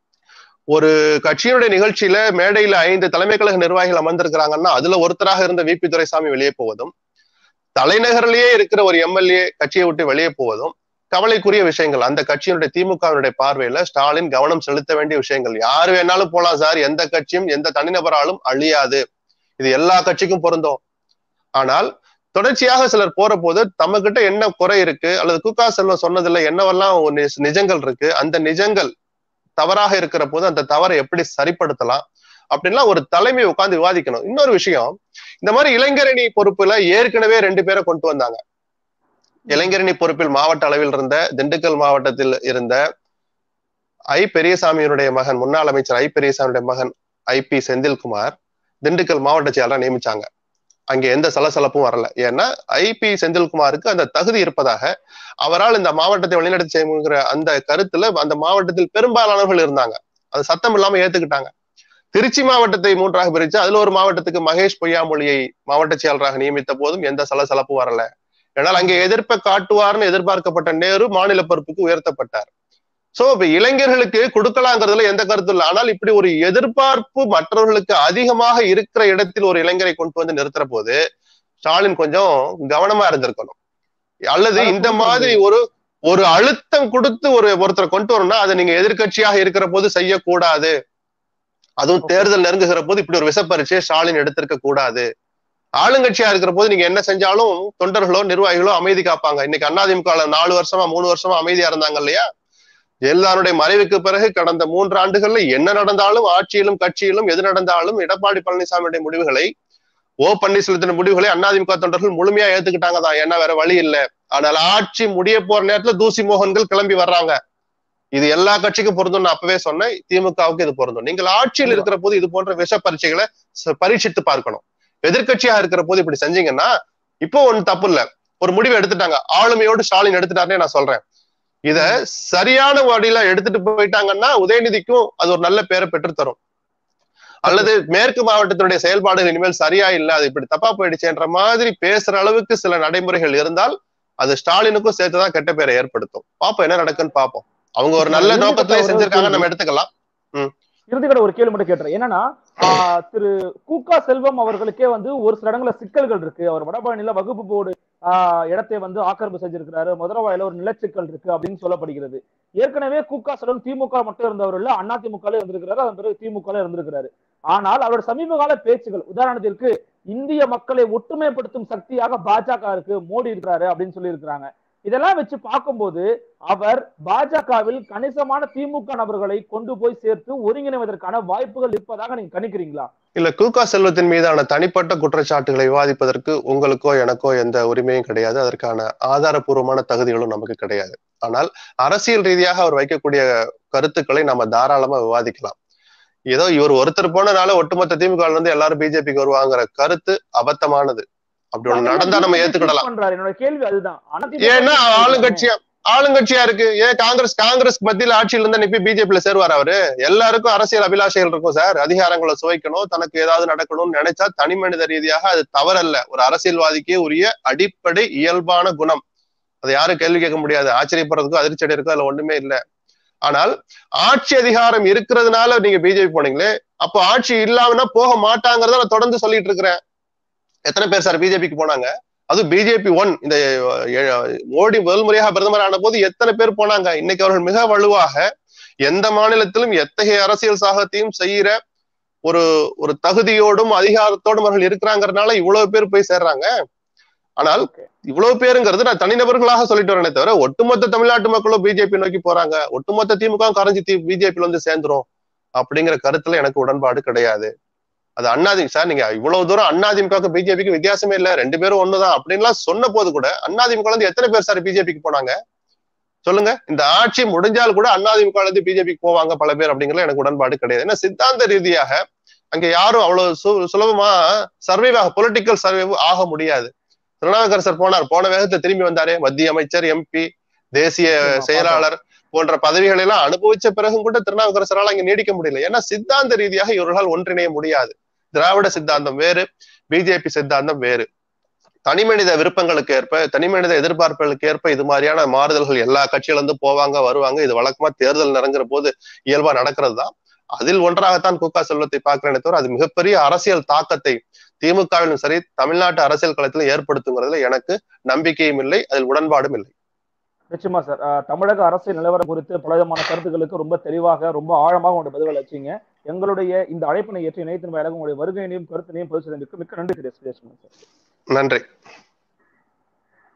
ஒரு கட்சியினுடைய நிகழ்ச்சியில மேடையில ஐந்து தலைமை கழக நிர்வாகிகள் அமர்ந்திருக்கிறாங்கன்னா அதுல ஒருத்தராக இருந்த வி பி துரைசாமி வெளியே போவதும் தலைநகரிலேயே இருக்கிற ஒரு எம்எல்ஏ கட்சியை விட்டு வெளியே போவதும் கவலைக்குரிய விஷயங்கள் அந்த கட்சியினுடைய திமுகவினுடைய பார்வையில ஸ்டாலின் கவனம் செலுத்த வேண்டிய விஷயங்கள் யாரு வேணாலும் போலாம் சார் எந்த கட்சியும் எந்த தனிநபராலும் அழியாது இது எல்லா கட்சிக்கும் பொருந்தும் ஆனால் தொடர்ச்சியாக சிலர் போற போது நம்ம கிட்ட என்ன குறை இருக்கு அல்லது குக்கா செல்வம் சொன்னதுல என்னவெல்லாம் ஒரு நிஜ- நிஜங்கள் இருக்கு அந்த நிஜங்கள் தவறாக இருக்கிற போது அந்த தவறை எப்படி சரிப்படுத்தலாம் அப்படின்லாம் ஒரு தலைமை உட்கார்ந்து விவாதிக்கணும் இன்னொரு விஷயம் இந்த மாதிரி இளைஞரணி பொறுப்புல ஏற்கனவே ரெண்டு பேரை கொண்டு வந்தாங்க இளைஞரணி பொறுப்பில் மாவட்ட அளவில் இருந்த திண்டுக்கல் மாவட்டத்தில் இருந்த ஐ பெரியசாமியினுடைய மகன் முன்னாள் அமைச்சர் ஐ பெரியசாமியுடைய மகன் ஐ பி செந்தில்குமார் திண்டுக்கல் மாவட்ட செயலரா நியமிச்சாங்க அங்க எந்த சலசலப்பும் வரல ஏன்னா ஐ பி செந்தில்குமாருக்கு அந்த தகுதி இருப்பதாக அவரால் இந்த மாவட்டத்தை வழிநடத்தி செய்யுங்கிற அந்த கருத்துல அந்த மாவட்டத்தில் பெரும்பாலானவர்கள் இருந்தாங்க அது சத்தம் இல்லாம ஏத்துக்கிட்டாங்க திருச்சி மாவட்டத்தை மூன்றாக பிரிச்சு அதுல ஒரு மாவட்டத்துக்கு மகேஷ் பொய்யாமொழியை மாவட்ட செயலராக நியமித்த போதும் எந்த சலசலப்பும் வரல ஏனால் அங்கே எதிர்ப்பை காட்டுவார்னு எதிர்பார்க்கப்பட்ட நேரு மாநில பொறுப்புக்கு உயர்த்தப்பட்டார் சோ இப்ப இளைஞர்களுக்கு கொடுக்கலாங்கிறதுல எந்த கருத்தும் இல்லை ஆனால் இப்படி ஒரு எதிர்பார்ப்பு மற்றவர்களுக்கு அதிகமாக இருக்கிற இடத்தில் ஒரு இளைஞரை கொண்டு வந்து நிறுத்துற போது ஸ்டாலின் கொஞ்சம் கவனமா இருந்திருக்கணும் அல்லது இந்த மாதிரி ஒரு ஒரு அழுத்தம் கொடுத்து ஒரு ஒருத்தரை கொண்டு வரணும்னா அதை நீங்க எதிர்க்கட்சியாக இருக்கிற போது செய்யக்கூடாது அதுவும் தேர்தல் நெருங்குகிற போது இப்படி ஒரு விசப்பரிச்சையை ஸ்டாலின் எடுத்திருக்க கூடாது ஆளுங்கட்சியா இருக்கிற போது நீங்க என்ன செஞ்சாலும் தொண்டர்களோ நிர்வாகிகளோ அமைதி காப்பாங்க இன்னைக்கு அதிமுக நாலு வருஷமா மூணு வருஷமா அமைதியா இருந்தாங்க இல்லையா எல்லாருடைய மறைவுக்கு பிறகு கடந்த மூன்று ஆண்டுகள்ல என்ன நடந்தாலும் ஆட்சியிலும் கட்சியிலும் எது நடந்தாலும் எடப்பாடி பழனிசாமியுடைய முடிவுகளை ஓ பன்னீர்செல்வத்தின் முடிவுகளை அதிமுக தொண்டர்கள் முழுமையா ஏத்துக்கிட்டாங்க தான் ஏன்னா வேற வழி இல்லை ஆனால் ஆட்சி முடிய போற நேரத்துல தூசி மோகன்கள் கிளம்பி வர்றாங்க இது எல்லா கட்சிக்கும் பொருந்தும் நான் அப்பவே சொன்னேன் திமுகவுக்கு இது பொருந்தும் நீங்கள் ஆட்சியில் இருக்கிற போது இது போன்ற விஷ பரீட்சைகளை ச- பரீட்சித்து பார்க்கணும் எதிர்க்கட்சியா இருக்கிற போது இப்படி செஞ்சீங்கன்னா இப்போ ஒண்ணு தப்பு இல்ல ஒரு முடிவு எடுத்துட்டாங்க ஆளுமையோடு ஸ்டாலின் எடுத்துட்டாருன்னே நான் சொல்றேன் இத சரியான வழியில எடுத்துட்டு போயிட்டாங்கன்னா உதயநிதிக்கும் அது ஒரு நல்ல பேரை பெற்று தரும் அல்லது மேற்கு மாவட்டத்தினுடைய செயல்பாடுகள் இனிமேல் சரியா இல்ல அது இப்படி தப்பா போயிடுச்சுன்ற மாதிரி பேசுற அளவுக்கு சில நடைமுறைகள் இருந்தால் அது ஸ்டாலினுக்கும் சேர்த்துதான் கெட்ட பேரை ஏற்படுத்தும் பாப்போம் என்ன நடக்குன்னு பாப்போம் அவங்க ஒரு நல்ல இறுதி நோக்கத்திலே கட்ட செஞ்சிருக்காங்க ஒரு நம்ம எடுத்துக்கலாம் இறுதிக்கட ஒரு கேள்வி மட்டும் கேட்டுறேன் என்னன்னா ஆஹ், திரு கூகா செல்வம் அவர்களுக்கே வந்து ஒரு சில இடங்கள்ல சிக்கல்கள் இருக்கு அவர் வடபழனில வகுப்பு போர்டு ஆஹ், இடத்தை வந்து ஆக்கிரமிப்பு செஞ்சிருக்கிறாரு மதுரவாயில ஒரு நிலச்சிக்கல் இருக்கு அப்படின்னு சொல்லப்படுகிறது ஏற்கனவே கூகா செல்வம் திமுக மட்டும் இருந்தவர் இல்ல அண்ணா திமுக இருந்திருக்கிறாரு அதன் பிறகு திமுக இருந்திருக்கிறாரு ஆனால் அவரோட சமீப கால பேச்சுகள் உதாரணத்திற்கு இந்திய மக்களை ஒற்றுமைப்படுத்தும் சக்தியாக பாஜக இருக்கு மோடி இருக்கிறாரு அப்படின்னு சொல்லி இருக்கிறாங்க இதெல்லாம் வச்சு பார்க்கும்போது அவர் பாஜகவில் கணிசமான திமுக நபர்களை கொண்டு போய் சேர்த்து ஒருங்கிணைவதற்கான வாய்ப்புகள் இருப்பதாக நீங்க கணிக்கிறீங்களா இல்ல கூகா செல்வத்தின் மீதான தனிப்பட்ட குற்றச்சாட்டுகளை விவாதிப்பதற்கு உங்களுக்கோ எனக்கோ எந்த உரிமையும் கிடையாது அதற்கான ஆதாரபூர்வமான தகுதிகளும் நமக்கு கிடையாது ஆனால் அரசியல் ரீதியாக அவர் வைக்கக்கூடிய கருத்துக்களை நம்ம தாராளமா விவாதிக்கலாம் ஏதோ இவர் ஒருத்தர் போனனால ஒட்டுமொத்த திமுக ல இருந்து எல்லாரும் பிஜேபிக்கு வருவாங்கிற கருத்து அபத்தமானது அப்படி ஒண்ணு நடந்தா நம்ம ஏத்துக்கிடலாம் பண்றாரு என்னோட கேள்வி அதுதான் அதிமுக ஏன்னா ஆளுங்கட்சியா ஆளுங்கட்சியா இருக்கு ஏன் காங்கிரஸ் காங்கிரஸ் மத்தியில ஆட்சியில இருந்தா நிப்பி பிஜேபியில சேருவார் அவரு எல்லாருக்கும் அரசியல் அபிலாஷைகள் இருக்கும் சார் அதிகாரங்களை சுவைக்கணும் தனக்கு ஏதாவது நடக்கணும்னு நினைச்சா தனி மனித ரீதியாக அது தவறல்ல ஒரு அரசியல்வாதிக்கே உரிய அடிப்படை இயல்பான குணம் அதை யாரும் கேள்வி கேட்க முடியாது ஆச்சரியப்படுறதுக்கும் அதிர்ச்சி அடைறதுக்கும் அதுல ஒண்ணுமே இல்ல ஆனால் ஆட்சி அதிகாரம் இருக்கிறதுனால நீங்க பிஜேபி போனீங்களே அப்போ ஆட்சி இல்லாமனா போக மாட்டாங்கிறத நான் தொடர்ந்து சொல்லிட்டு இருக்கிறேன் எத்தனை பேர் சார் பிஜேபிக்கு போனாங்க அதுவும் பிஜேபி ஒன் இந்த அஹ், மோடி முதல் முறையாக பிரதமர் ஆன போது எத்தனை பேர் போனாங்க இன்னைக்கு அவர்கள் மிக வலுவாக எந்த மாநிலத்திலும் எத்தகைய அரசியல் சாகத்தையும் செய்யற ஒரு ஒரு தகுதியோடும் அதிகாரத்தோடும் அவர்கள் இருக்கிறாங்கிறதுனால இவ்வளவு பேர் போய் சேர்றாங்க ஆனால் இவ்வளவு பேருங்கிறது நான் தனிநபர்களாக சொல்லிட்டு வரேனே தவிர ஒட்டுமொத்த தமிழ்நாட்டு மக்களும் பிஜேபி நோக்கி போறாங்க ஒட்டுமொத்த திமுக கரைஞ்சி தி பிஜேபியில வந்து சேர்ந்துரும் அப்படிங்கிற கருத்துல எனக்கு உடன்பாடு கிடையாது அது அண்ணாதி சார் நீங்க இவ்வளவு தூரம் அண்ணாதிமுக பிஜேபிக்கு வித்தியாசமே இல்ல ரெண்டு பேரும் ஒண்ணுதான் அப்படின்லாம் சொன்ன போது கூட அண்ணாதிமுக இருந்து எத்தனை பேர் சார் பிஜேபிக்கு போனாங்க சொல்லுங்க இந்த ஆட்சி முடிஞ்சால் கூட அண்ணாதிமுக இருந்து பிஜேபிக்கு போவாங்க பல பேர் அப்படிங்கறது எனக்கு உடன்பாடு கிடையாது ஏன்னா சித்தாந்த ரீதியாக அங்க யாரும் அவ்வளவு சு- சுலபமா சர்வைவ் ஆக பொலிட்டிக்கல் சர்வைவ் ஆக முடியாது திருநாவுக்கரசர் சார் போனார் போன வேகத்தை திரும்பி வந்தாரு மத்திய அமைச்சர் எம்பி தேசிய ஆமா, செயலாளர் போன்ற பதவிகளை எல்லாம் அனுபவிச்ச பிறகும் கூட திருநாவுக்கரசரால் அங்க நீடிக்க முடியல ஏன்னா சித்தாந்த ரீதியாக இவர்களால் ஒன்றிணைய முடியாது திராவிட சித்தாந்தம் வேறு பிஜேபி சித்தாந்தம் வேறு தனிமனித விருப்பங்களுக்கு ஏற்ப தனிமனித எதிர்பார்ப்புகளுக்கு ஏற்ப இது மாதிரியான மாறுதல்கள் எல்லா கட்சியில இருந்து போவாங்க வருவாங்க இது வழக்கமா தேர்தல் நெருங்குற போது இயல்பா நடக்கிறது தான் அதில் ஒன்றாகத்தான் குக்கா செல்வத்தை பார்க்கிறேனே தவிர அது மிகப்பெரிய அரசியல் தாக்கத்தை திமுகவிலும் சரி தமிழ்நாட்டு அரசியல் களத்திலும் ஏற்படுத்துங்கிறதுல எனக்கு நம்பிக்கையும் இல்லை அதில் உடன்பாடும் இல்லை நிச்சயமா சார் அஹ், தமிழக அரசியல் நிலவரம் குறித்து பலவிதமான கருத்துக்களுக்கு ரொம்ப தெளிவாக ரொம்ப ஆழமாக உங்களுடைய பதில் வச்சீங்க எங்களுடைய இந்த அழைப்பினை ஏற்றி இணையத்தின் வாயிலாக உங்களுடைய வருகையினையும் கருத்தினையும் பதிவு செய்ததற்கு மிக்க நன்றி திரு சுரேஷ் குமார் சார் நன்றி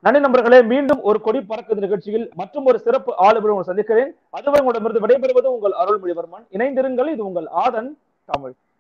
நன்றி நண்பர்களே மீண்டும் ஒரு கொடி பறக்குது நிகழ்ச்சியில் மற்றும் ஒரு சிறப்பு ஆளுநர் உங்களை சந்திக்கிறேன் அதுவரை உங்களிடமிருந்து விடைபெறுவது உங்கள் அருள்மொழிவர்மன் இணைந்திருங்கள் இது உங்கள் ஆதன் தமிழ்